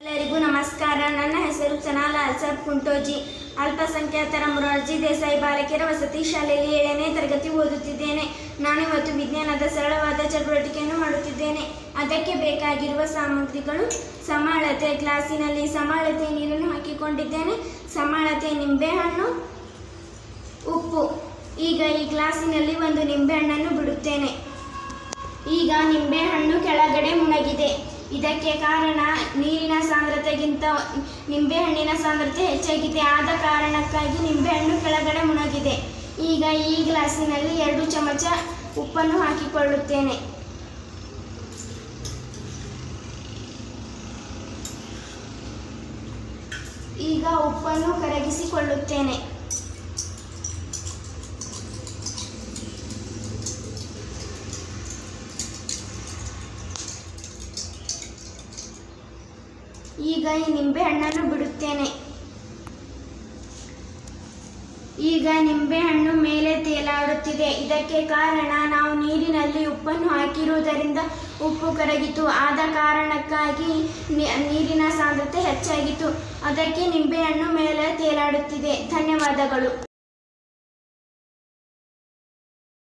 ಎಲ್ಲರಿಗೂ ನಮಸ್ಕಾರ ನನ್ನ ಹೆಸರು ಸನಾಲ ಅಲ್ಸರ್ ಕುಂಟೋಜಿ ಅಲ್ಪಸಂಖ್ಯಾತರ ಮೊರಾರ್ಜಿ ದೇಸಾಯಿ ಬಾಲಕಿಯರ ವಸತಿ ಶಾಲೆಯಲ್ಲಿ ಏಳನೇ ತರಗತಿ ಓದುತ್ತಿದ್ದೇನೆ ನಾನಿವತ್ತು ವಿಜ್ಞಾನದ ಸರಳವಾದ ಚಟುವಟಿಕೆಯನ್ನು ಮಾಡುತ್ತಿದ್ದೇನೆ ಅದಕ್ಕೆ ಬೇಕಾಗಿರುವ ಸಾಮಗ್ರಿಗಳು ಸಮಾಳತೆ ಗ್ಲಾಸಿನಲ್ಲಿ ಸಮಾಳತೆ ನೀರನ್ನು ಹಾಕಿಕೊಂಡಿದ್ದೇನೆ ಸಮಾಳತೆ ನಿಂಬೆಹಣ್ಣು ಉಪ್ಪು ಈಗ ಈ ಗ್ಲಾಸಿನಲ್ಲಿ ಒಂದು ನಿಂಬೆಹಣ್ಣನ್ನು ಬಿಡುತ್ತೇನೆ ಈಗ ನಿಂಬೆಹಣ್ಣು ಕೆಳಗಡೆ ಮುಣಗಿದೆ ಇದಕ್ಕೆ ಕಾರಣ ನೀರಿನ ಸಾಂದ್ರತೆಗಿಂತ ನಿಂಬೆಹಣ್ಣಿನ ಸಾಂದ್ರತೆ ಹೆಚ್ಚಾಗಿದೆ ಆದ ಕಾರಣಕ್ಕಾಗಿ ನಿಂಬೆಹಣ್ಣು ಕೆಳಗಡೆ ಮುಣಗಿದೆ ಈಗ ಈ ಗ್ಲಾಸಿನಲ್ಲಿ ಎರಡು ಚಮಚ ಉಪ್ಪನ್ನು ಹಾಕಿಕೊಳ್ಳುತ್ತೇನೆ ಈಗ ಉಪ್ಪನ್ನು ಕರಗಿಸಿಕೊಳ್ಳುತ್ತೇನೆ ಈಗ ಈ ನಿಂಬೆಹಣ್ಣನ್ನು ಬಿಡುತ್ತೇನೆ ಈಗ ನಿಂಬೆಹಣ್ಣು ಮೇಲೆ ತೇಲಾಡುತ್ತಿದೆ ಇದಕ್ಕೆ ಕಾರಣ ನಾವು ನೀರಿನಲ್ಲಿ ಉಪ್ಪನ್ನು ಹಾಕಿರುವುದರಿಂದ ಉಪ್ಪು ಕರಗಿತು ಆದ ಕಾರಣಕ್ಕಾಗಿ ನಿ- ನೀರಿನ ಸಾಂದ್ರತೆ ಹೆಚ್ಚಾಗಿತು ಅದಕ್ಕೆ ನಿಂಬೆಹಣ್ಣು ಮೇಲೆ ತೇಲಾಡುತ್ತಿದೆ ಧನ್ಯವಾದಗಳು